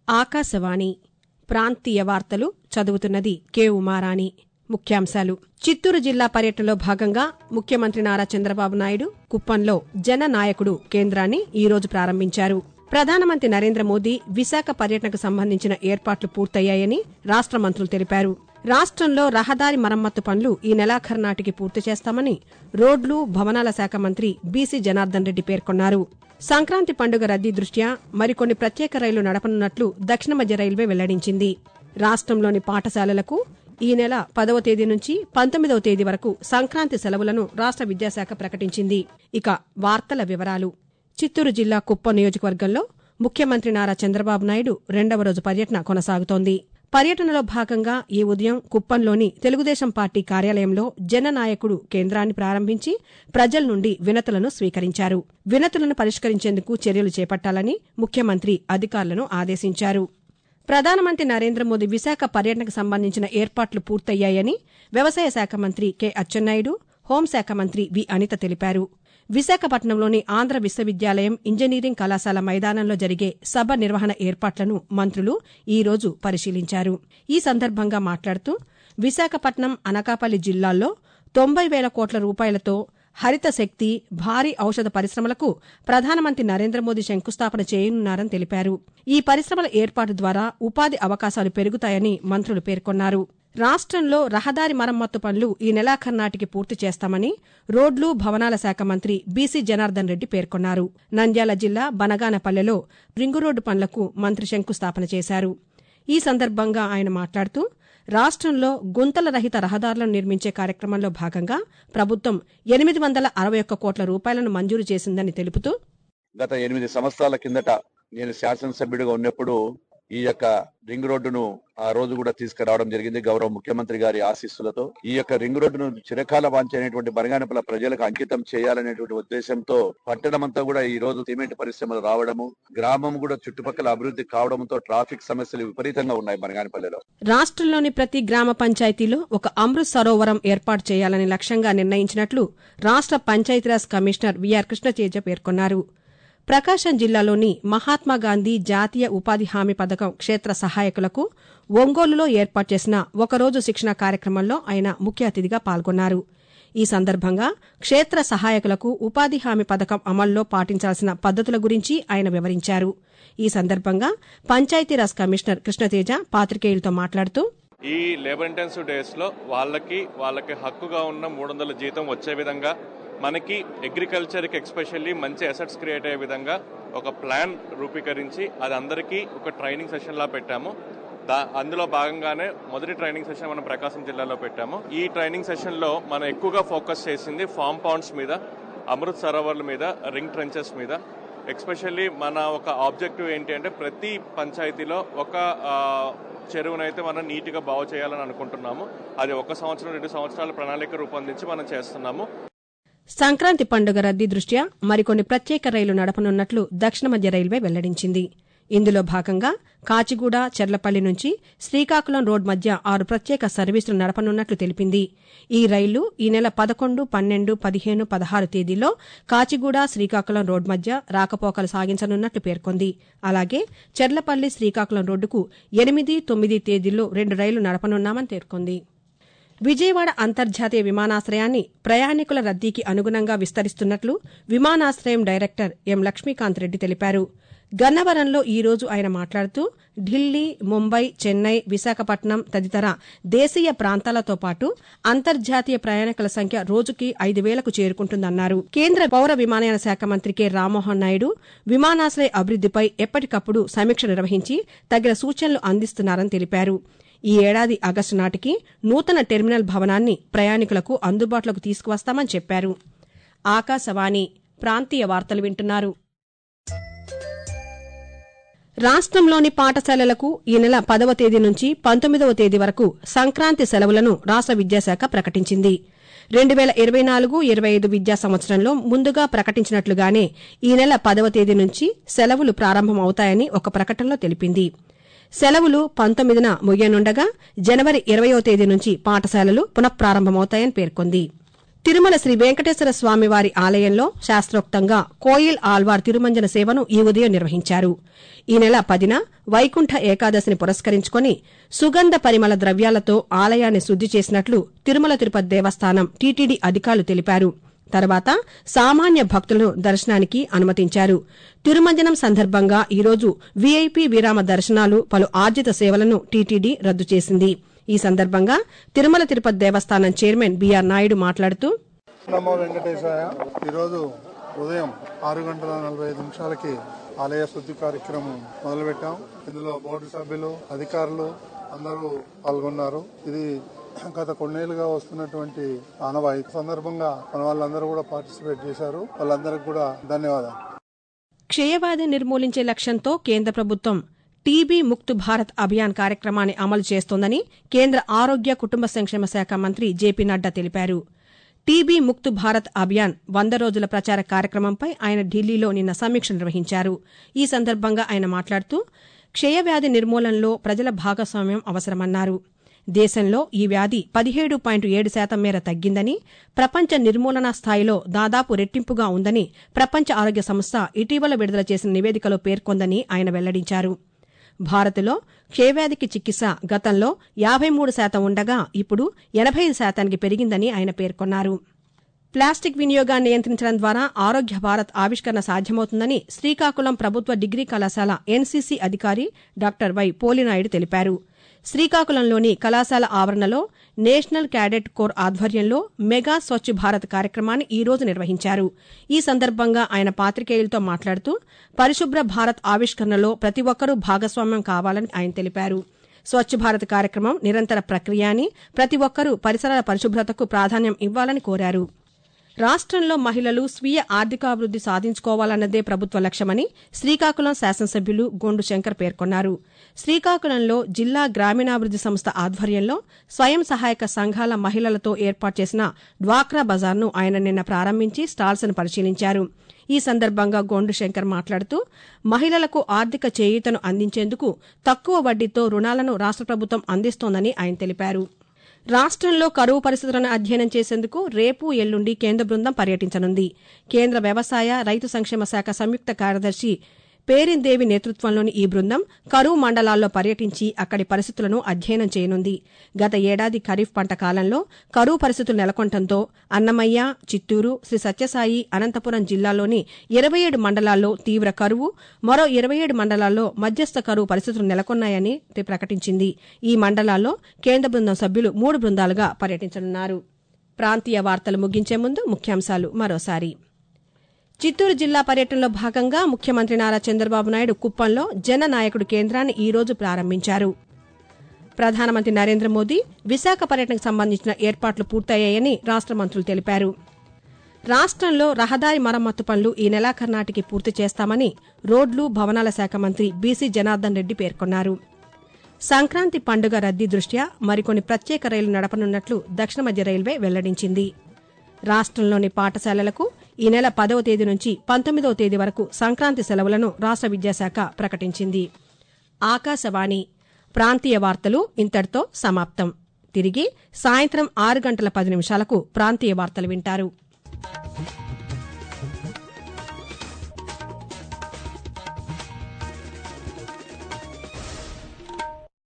ఆకాశవాణి ప్రాంతీయ వార్తలు చదువుతున్నది కె ఉమారాణి ముఖ్యాంశాలు చిత్తూరు జిల్లా పర్యటనలో భాగంగా ముఖ్యమంత్రి నారా చంద్రబాబు నాయుడు కుప్పంలో జన నాయకుడు కేంద్రాన్ని ఈ రోజు ప్రారంభించారు ప్రధానమంత్రి నరేంద్ర మోదీ విశాఖ పర్యటనకు సంబంధించిన ఏర్పాట్లు పూర్తయ్యాయని రాష్ట మంత్రులు తెలిపారు రాష్ట్రంలో రహదారి మరమ్మత్తు పనులు ఈ నెలాఖరు నాటికి పూర్తి చేస్తామని రోడ్లు భవనాల శాఖ మంత్రి బీసీ జనార్దన్ రెడ్డి పేర్కొన్నారు సంక్రాంతి పండుగ రద్దీ దృష్ట్యా మరికొన్ని ప్రత్యేక రైళ్లు నడపనున్నట్లు దక్షిణ మధ్య రైల్వే వెల్లడించింది రాష్ట్రంలోని పాఠశాలలకు ఈ నెల పదవ తేదీ నుంచి పంతొమ్మిదవ తేదీ వరకు సంక్రాంతి సెలవులను రాష్ట్ర విద్యాశాఖ ప్రకటించింది ఇక వార్తల వివరాలు చిత్తూరు జిల్లా కుప్పం నియోజకవర్గంలో ముఖ్యమంత్రి నారా చంద్రబాబు నాయుడు రెండవ రోజు పర్యటన కొనసాగుతోంది పర్యటనలో భాగంగా ఈ ఉదయం కుప్పంలోని తెలుగుదేశం పార్టీ కార్యాలయంలో జననాయకుడు కేంద్రాన్ని ప్రారంభించి ప్రజల నుండి వినతులను స్వీకరించారు వినతులను పరిష్కరించేందుకు చర్యలు చేపట్టాలని ముఖ్యమంత్రి అధికారులను ఆదేశించారు ప్రధానమంత్రి నరేంద్ర మోదీ విశాఖ పర్యటనకు సంబంధించిన ఏర్పాట్లు పూర్తయ్యాయని వ్యవసాయ శాఖ మంత్రి కె అచ్చెన్నాయుడు హోంశాఖ మంత్రి వి అనిత తెలిపారు విశాఖపట్నంలోని ఆంధ్ర విశ్వవిద్యాలయం ఇంజనీరింగ్ కళాశాల మైదానంలో జరిగే సభ నిర్వహణ ఏర్పాట్లను మంత్రులు ఈ రోజు పరిశీలించారు ఈ సందర్భంగా మాట్లాడుతూ విశాఖపట్నం అనకాపల్లి జిల్లాల్లో తొంభై వేల కోట్ల రూపాయలతో హరిత శక్తి భారీ ఔషధ పరిశ్రమలకు ప్రధానమంత్రి నరేంద్ర మోదీ శంకుస్థాపన చేయనున్నారని తెలిపారు ఈ పరిశ్రమల ఏర్పాటు ద్వారా ఉపాధి అవకాశాలు పెరుగుతాయని మంత్రులు పేర్కొన్నారు రాష్ట్రంలో రహదారి మరమ్మత్తు పనులు ఈ నెలాఖరు నాటికి పూర్తి చేస్తామని రోడ్లు భవనాల శాఖ మంత్రి బీసీ జనార్దన్ రెడ్డి పేర్కొన్నారు నంద్యాల జిల్లా బనగానపల్లెలో రింగు రోడ్డు పనులకు మంత్రి శంకుస్థాపన చేశారు ఈ సందర్భంగా ఆయన మాట్లాడుతూ రాష్ట్రంలో గుంతల రహిత రహదారులను నిర్మించే కార్యక్రమంలో భాగంగా ప్రభుత్వం ఎనిమిది వందల అరవై ఒక్క కోట్ల రూపాయలను మంజూరు చేసిందని తెలుపుతూ గత ఎనిమిది సంవత్సరాల కిందట నేను శాసనసభ్యుడిగా ఉన్నప్పుడు ఈ యొక్క రింగ్ రోడ్డును ఆ రోజు కూడా తీసుకురావడం జరిగింది గౌరవ ముఖ్యమంత్రి గారి ఆశీస్సులతో ఈ యొక్క రింగ్ రోడ్డును చిరకాల వాంఛైనటువంటి బనగానపల ప్రజలకు అంకితం చేయాలనేటువంటి ఉద్దేశంతో పట్టణమంతా కూడా ఈ రోజు సిమెంట్ పరిశ్రమలు రావడము గ్రామం కూడా చుట్టుపక్కల అభివృద్ధి కావడంతో ట్రాఫిక్ సమస్యలు విపరీతంగా ఉన్నాయి బనగానపల్లిలో రాష్ట్రంలోని ప్రతి గ్రామ పంచాయతీలో ఒక అమృత్ సరోవరం ఏర్పాటు చేయాలని లక్ష్యంగా నిర్ణయించినట్లు రాష్ట్ర పంచాయతీరాజ్ కమిషనర్ విఆర్ కృష్ణతేజ పేర్కొన్నారు ప్రకాశం జిల్లాలోని మహాత్మాగాంధీ జాతీయ ఉపాధి హామీ పథకం క్షేత్ర సహాయకులకు ఒంగోలులో ఏర్పాటు చేసిన ఒకరోజు శిక్షణ కార్యక్రమంలో ఆయన ముఖ్య అతిథిగా పాల్గొన్నారు ఈ సందర్భంగా క్షేత్ర సహాయకులకు ఉపాధి హామీ పథకం అమల్లో పాటించాల్సిన పద్దతుల గురించి ఆయన వివరించారు ఈ సందర్భంగా పంచాయతీరాజ్ కమిషనర్ కృష్ణతేజ పాతికేయులతో మాట్లాడుతూ ఈ లేబర్ ఇంటెన్సివ్ డేస్ లో వాళ్ళకి వాళ్ళకి హక్కుగా ఉన్న మూడు వందల జీతం వచ్చే విధంగా మనకి అగ్రికల్చర్కి ఎక్స్పెషల్లీ మంచి అసెట్స్ క్రియేట్ అయ్యే విధంగా ఒక ప్లాన్ రూపీకరించి అది అందరికీ ఒక ట్రైనింగ్ సెషన్ లా పెట్టాము దా అందులో భాగంగానే మొదటి ట్రైనింగ్ సెషన్ మనం ప్రకాశం జిల్లాలో పెట్టాము ఈ ట్రైనింగ్ సెషన్ లో మనం ఎక్కువగా ఫోకస్ చేసింది ఫామ్ పౌండ్స్ మీద అమృత్ సరోవర్ల మీద రింగ్ ట్రెంచెస్ మీద ఎక్స్పెషల్లీ మన ఒక ఆబ్జెక్టివ్ ఏంటి అంటే ప్రతి పంచాయతీలో ఒక చెరువునైతే మనం నీట్గా బాగు చేయాలని అనుకుంటున్నాము అది ఒక సంవత్సరం రెండు సంవత్సరాల ప్రణాళిక రూపొందించి మనం చేస్తున్నాము సంక్రాంతి పండుగ రద్దీ దృష్ట్యా మరికొన్ని ప్రత్యేక రైలు నడపనున్నట్లు దక్షిణ మధ్య రైల్వే వెల్లడించింది ఇందులో భాగంగా కాచిగూడ చెర్లపల్లి నుంచి శ్రీకాకుళం రోడ్ మధ్య ఆరు ప్రత్యేక సర్వీసులు నడపనున్నట్లు తెలిపింది ఈ రైళ్లు ఈ నెల పదకొండు పన్నెండు పదిహేను పదహారు తేదీల్లో కాచిగూడ శ్రీకాకుళం రోడ్ మధ్య రాకపోకలు సాగించనున్నట్లు పేర్కొంది అలాగే చెర్లపల్లి శ్రీకాకుళం రోడ్డుకు ఎనిమిది తొమ్మిది తేదీల్లో రెండు రైళ్లు నడపనున్నామని పేర్కొంది విజయవాడ అంతర్జాతీయ విమానాశ్రయాన్ని ప్రయాణికుల రద్దీకి అనుగుణంగా విస్తరిస్తున్నట్లు విమానాశ్రయం డైరెక్టర్ ఎం లక్ష్మీకాంత్ రెడ్డి తెలిపారు గన్నవరంలో ఈ రోజు ఆయన మాట్లాడుతూ ఢిల్లీ ముంబై చెన్నై విశాఖపట్నం తదితర దేశీయ ప్రాంతాలతో పాటు అంతర్జాతీయ ప్రయాణికుల సంఖ్య రోజుకి ఐదు వేలకు చేరుకుంటుందన్నారు కేంద్ర పౌర విమానయాన శాఖ మంత్రి కె రామ్మోహన్ నాయుడు విమానాశ్రయ అభివృద్దిపై ఎప్పటికప్పుడు సమీక్ష నిర్వహించి తగిన సూచనలు అందిస్తున్నారని తెలిపారు ఈ ఏడాది ఆగస్టు నాటికి నూతన టెర్మినల్ భవనాన్ని ప్రయాణికులకు అందుబాటులోకి తీసుకువస్తామని చెప్పారు ఆకాశవాణి ప్రాంతీయ వార్తలు వింటున్నారు రాష్ట్రంలోని పాఠశాలలకు ఈ నెల పదవ తేదీ నుంచి పంతొమ్మిదవ తేదీ వరకు సంక్రాంతి సెలవులను రాష్ట్ర విద్యాశాఖ ప్రకటించింది రెండు వేల ఇరవై నాలుగు ఇరవై ఐదు విద్యా సంవత్సరంలో ముందుగా ప్రకటించినట్లుగానే ఈ నెల పదవ తేదీ నుంచి సెలవులు ప్రారంభమవుతాయని ఒక ప్రకటనలో తెలిపింది సెలవులు పంతొమ్మిదిన ముగియనుండగా జనవరి ఇరవయో తేదీ నుంచి పాఠశాలలు పునఃప్రారంభమవుతాయని పేర్కొంది తిరుమల శ్రీ వెంకటేశ్వర స్వామివారి ఆలయంలో శాస్త్రోక్తంగా కోయిల్ ఆల్వార్ తిరుమంజన సేవను ఈ ఉదయం నిర్వహించారు ఈ నెల పదిన వైకుంఠ ఏకాదశిని పురస్కరించుకుని సుగంధ పరిమళ ద్రవ్యాలతో ఆలయాన్ని శుద్ది చేసినట్లు తిరుమల తిరుపతి దేవస్థానం టీటీడీ అధికారులు తెలిపారు తర్వాత సామాన్య భక్తులను దర్శనానికి అనుమతించారు తిరుమంజనం సందర్భంగా ఈరోజు వీఐపీ విరామ దర్శనాలు పలు ఆర్జిత సేవలను టీటీడీ రద్దు చేసింది ఈ సందర్భంగా తిరుమల తిరుపతి దేవస్థానం చైర్మన్ బీఆర్ నాయుడు మాట్లాడుతూ నమో వెంకటేశాయ ఈరోజు ఉదయం ఆరు గంటల నలభై ఐదు నిమిషాలకి ఆలయ శుద్ధి కార్యక్రమం మొదలుపెట్టాం ఇందులో బోర్డు సభ్యులు అధికారులు అందరూ పాల్గొన్నారు ఇది గత కొన్నేళ్లుగా వస్తున్నటువంటి ఆనవాయి సందర్భంగా మన వాళ్ళందరూ కూడా పార్టిసిపేట్ చేశారు వాళ్ళందరికీ కూడా ధన్యవాదాలు క్షయవ్యాధి నిర్మూలించే లక్ష్యంతో కేంద్ర ప్రభుత్వం టీబీ ముక్త్ భారత్ అభియాన్ కార్యక్రమాన్ని అమలు చేస్తోందని కేంద్ర ఆరోగ్య కుటుంబ సంక్షేమ శాఖ మంత్రి జేపీ నడ్డా తెలిపారు టీబీ ముక్త్ భారత్ అభియాన్ వంద రోజుల ప్రచార కార్యక్రమంపై ఆయన ఢిల్లీలో నిన్న సమీక్ష నిర్వహించారు ఈ సందర్భంగా ఆయన మాట్లాడుతూ క్షయవ్యాధి నిర్మూలనలో ప్రజల భాగస్వామ్యం అవసరమన్నారు దేశంలో ఈ వ్యాధి పదిహేడు పాయింట్ ఏడు శాతం మేర తగ్గిందని ప్రపంచ నిర్మూలనా స్థాయిలో దాదాపు రెట్టింపుగా ఉందని ప్రపంచ ఆరోగ్య సంస్థ ఇటీవల విడుదల చేసిన నివేదికలో పేర్కొందని ఆయన వెల్లడించారు భారత్లో క్షయవ్యాధికి చికిత్స గతంలో యాభై మూడు శాతం ఉండగా ఇప్పుడు ఎనభై ఐదు శాతానికి పెరిగిందని ఆయన పేర్కొన్నారు ప్లాస్టిక్ వినియోగాన్ని నియంత్రించడం ద్వారా ఆరోగ్య భారత్ ఆవిష్కరణ సాధ్యమవుతుందని శ్రీకాకుళం ప్రభుత్వ డిగ్రీ కళాశాల ఎన్సీసీ అధికారి డాక్టర్ వై పోలినాయుడు తెలిపారు శ్రీకాకుళంలోని కళాశాల ఆవరణలో నేషనల్ క్యాడెట్ కోర్ ఆధ్వర్యంలో మెగా స్వచ్ఛ భారత్ కార్యక్రమాన్ని ఈ రోజు నిర్వహించారు ఈ సందర్భంగా ఆయన పాతికేయులతో మాట్లాడుతూ పరిశుభ్ర భారత్ ఆవిష్కరణలో ప్రతి ఒక్కరూ భాగస్వామ్యం కావాలని ఆయన తెలిపారు స్వచ్ఛ భారత్ కార్యక్రమం నిరంతర ప్రక్రియ అని ప్రతి ఒక్కరూ పరిసరాల పరిశుభ్రతకు ప్రాధాన్యం ఇవ్వాలని కోరారు రాష్ట్రంలో మహిళలు స్వీయ ఆర్థికాభివృద్ది సాధించుకోవాలన్నదే ప్రభుత్వ లక్ష్యమని శ్రీకాకుళం శాసనసభ్యులు గొండు శంకర్ పేర్కొన్నారు శ్రీకాకుళంలో జిల్లా గ్రామీణాభివృద్ది సంస్థ ఆధ్వర్యంలో స్వయం సహాయక సంఘాల మహిళలతో ఏర్పాటు చేసిన డ్వాక్రా బజార్ను ఆయన నిన్న ప్రారంభించి స్టాల్స్ను పరిశీలించారు ఈ సందర్భంగా గోండు శంకర్ మాట్లాడుతూ మహిళలకు ఆర్థిక చేయూతను అందించేందుకు తక్కువ వడ్డీతో రుణాలను రాష్ట ప్రభుత్వం అందిస్తోందని ఆయన తెలిపారు రాష్ట్రంలో కరువు పరిస్థితులను అధ్యయనం చేసేందుకు రేపు ఎల్లుండి కేంద్ర బృందం పర్యటించనుంది కేంద్ర వ్యవసాయ రైతు సంక్షేమ శాఖ సంయుక్త కార్యదర్శి పేరిందేవి నేతృత్వంలోని ఈ బృందం కరువు మండలాల్లో పర్యటించి అక్కడి పరిస్థితులను అధ్యయనం చేయనుంది గత ఏడాది ఖరీఫ్ పంట కాలంలో కరువు పరిస్థితులు నెలకొంటంతో అన్నమయ్య చిత్తూరు శ్రీ సత్యసాయి అనంతపురం జిల్లాల్లోని ఇరవై ఏడు మండలాల్లో తీవ్ర కరువు మరో ఇరవై ఏడు మండలాల్లో మధ్యస్థ కరువు పరిస్థితులు నెలకొన్నాయని ప్రకటించింది ఈ మండలాల్లో కేంద్ర బృందం సభ్యులు మూడు బృందాలుగా పర్యటించనున్నారు ప్రాంతీయ వార్తలు ముగించే ముందు ముఖ్యాంశాలు మరోసారి చిత్తూరు జిల్లా పర్యటనలో భాగంగా ముఖ్యమంత్రి నారా చంద్రబాబు నాయుడు కుప్పంలో జననాయకుడు కేంద్రాన్ని ఈ రోజు ప్రారంభించారు ప్రధానమంత్రి నరేంద్ర మోదీ విశాఖ పర్యటనకు సంబంధించిన ఏర్పాట్లు పూర్తయ్యాయని రాష్ట మంత్రులు తెలిపారు రాష్ట్రంలో రహదారి మరమ్మతు పనులు ఈ నెలాఖరు నాటికి పూర్తి చేస్తామని రోడ్లు భవనాల శాఖ మంత్రి బీసీ జనార్దన్ రెడ్డి పేర్కొన్నారు సంక్రాంతి పండుగ రద్దీ దృష్ట్యా మరికొన్ని ప్రత్యేక రైలు నడపనున్నట్లు దక్షిణ మధ్య రైల్వే వెల్లడించింది రాష్ట్రంలోని పాఠశాలలకు ఈ నెల పదవ తేదీ నుంచి పంతొమ్మిదవ తేదీ వరకు సంక్రాంతి సెలవులను రాష్ట్ర విద్యాశాఖ ప్రకటించింది ఆకాశవాణి ప్రాంతీయ వార్తలు ఇంతటితో సమాప్తం తిరిగి సాయంత్రం ఆరు గంటల పది నిమిషాలకు ప్రాంతీయ వార్తలు వింటారు